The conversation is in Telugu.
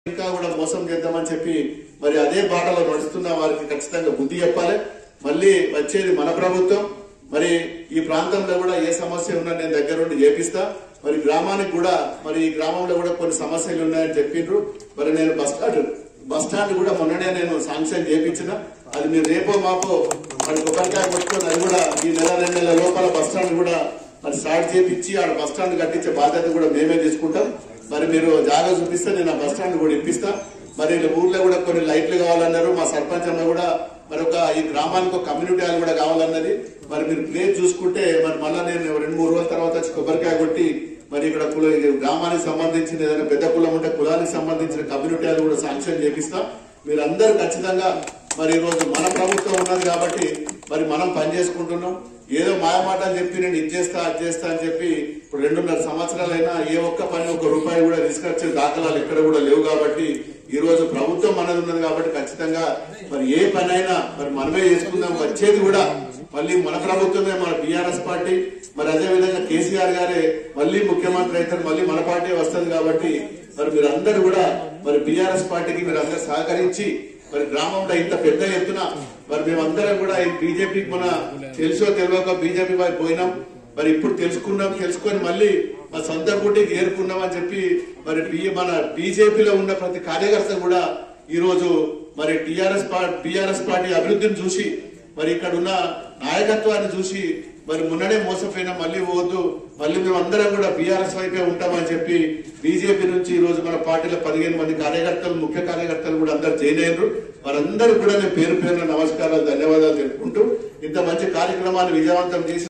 ఇంకా కూడా మోసం చేద్దామని చెప్పి మరి అదే బాటలో నడుస్తున్న వారికి ఖచ్చితంగా బుద్ధి చెప్పాలి మళ్ళీ వచ్చేది మన ప్రభుత్వం మరి ఈ ప్రాంతంలో కూడా ఏ సమస్య ఉన్నా నేను దగ్గరుండి చేపిస్తా మరి గ్రామానికి కూడా మరి ఈ గ్రామంలో కూడా కొన్ని సమస్యలు ఉన్నాయని చెప్పిండ్రు మరి నేను బస్ స్టాండ్ బస్ స్టాండ్ కూడా మొన్ననే నేను శాంక్షన్ చేపించిన అది మీరు రేపో మాపో మరి కొబ్బరికాయ కొట్టుకొని అది కూడా ఈ నెల రెండు నెలల లోపల బస్ స్టాండ్ కూడా మరి స్టార్ట్ చేపించి ఆడ బస్ స్టాండ్ కట్టించే బాధ్యత కూడా మేమే తీసుకుంటాం మరి మీరు జాగా చూపిస్తే నేను ఆ బస్ స్టాండ్ కూడా ఇప్పిస్తా మరి ఇలా ఊర్లో కూడా కొన్ని లైట్లు కావాలన్నారు మా సర్పంచ్ అమ్మ కూడా మరి ఒక ఈ గ్రామానికి ఒక కమ్యూనిటీ హాల్ కూడా కావాలన్నది మరి మీరు ప్లేస్ చూసుకుంటే మరి మళ్ళా నేను రెండు మూడు రోజుల తర్వాత వచ్చి కొబ్బరికాయ కొట్టి మరి ఇక్కడ కుల ఈ గ్రామానికి సంబంధించిన ఏదైనా పెద్ద కులం ఉంటే కులానికి సంబంధించిన కమ్యూనిటీ హాల్ కూడా శాంక్షన్ చేపిస్తాం మీరందరూ ఖచ్చితంగా మరి ఈ రోజు మన ప్రభుత్వం ఉన్నది కాబట్టి మరి మనం పని చేసుకుంటున్నాం ఏదో మాయమాటలు చెప్పి నేను ఇది చేస్తా అది చేస్తా అని చెప్పి ఇప్పుడు రెండున్నర సంవత్సరాలైనా ఏ ఒక్క పని ఒక రూపాయి కూడా తీసుకొచ్చే దాఖలాలు ఎక్కడ కూడా లేవు కాబట్టి ఈ రోజు ప్రభుత్వం మనది ఉన్నది కాబట్టి ఖచ్చితంగా మరి ఏ పని అయినా మరి మనమే చేసుకుందాం వచ్చేది కూడా మళ్ళీ మన ప్రభుత్వమే మన బీఆర్ఎస్ పార్టీ మరి అదే విధంగా కేసీఆర్ గారే మళ్ళీ ముఖ్యమంత్రి అవుతారు మళ్ళీ మన పార్టీ వస్తుంది కాబట్టి మరి మీరందరూ కూడా మరి బీఆర్ఎస్ పార్టీకి మీరు అందరూ సహకరించి మరి గ్రామంలో ఇంత పెద్ద ఎత్తున మరి మేమందరం కూడా ఈ బీజేపీకి మన తెలుసో తెలియక బీజేపీ వైపు పోయినాం మరి ఇప్పుడు తెలుసుకున్నాం తెలుసుకొని మళ్ళీ మా సొంత గుడ్డికి ఏరుకున్నాం అని చెప్పి మరి బి- మన బీజేపీలో ఉన్న ప్రతి కార్యకర్త కూడా ఈ రోజు మరి టిఆర్ఎస్ పార్టీ టిఆర్ఎస్ పార్టీ అభివృద్ధిని చూసి మరి ఇక్కడ ఉన్న నాయకత్వాన్ని చూసి మరి మొన్ననే మోసపోయినా మళ్ళీ పోవద్దు మళ్ళీ మేము అందరం కూడా బీఆర్ఎస్ వైపే ఉంటామని చెప్పి బీజేపీ నుంచి ఈ రోజు మన పార్టీలో పదిహేను మంది కార్యకర్తలు ముఖ్య కార్యకర్తలు కూడా అందరు జాయిన్ అయ్యారు వారందరూ కూడా నేను పేరు పేరున నమస్కారాలు ధన్యవాదాలు తెలుపుకుంటూ ఇంత మంచి కార్యక్రమాన్ని విజయవంతం చేసి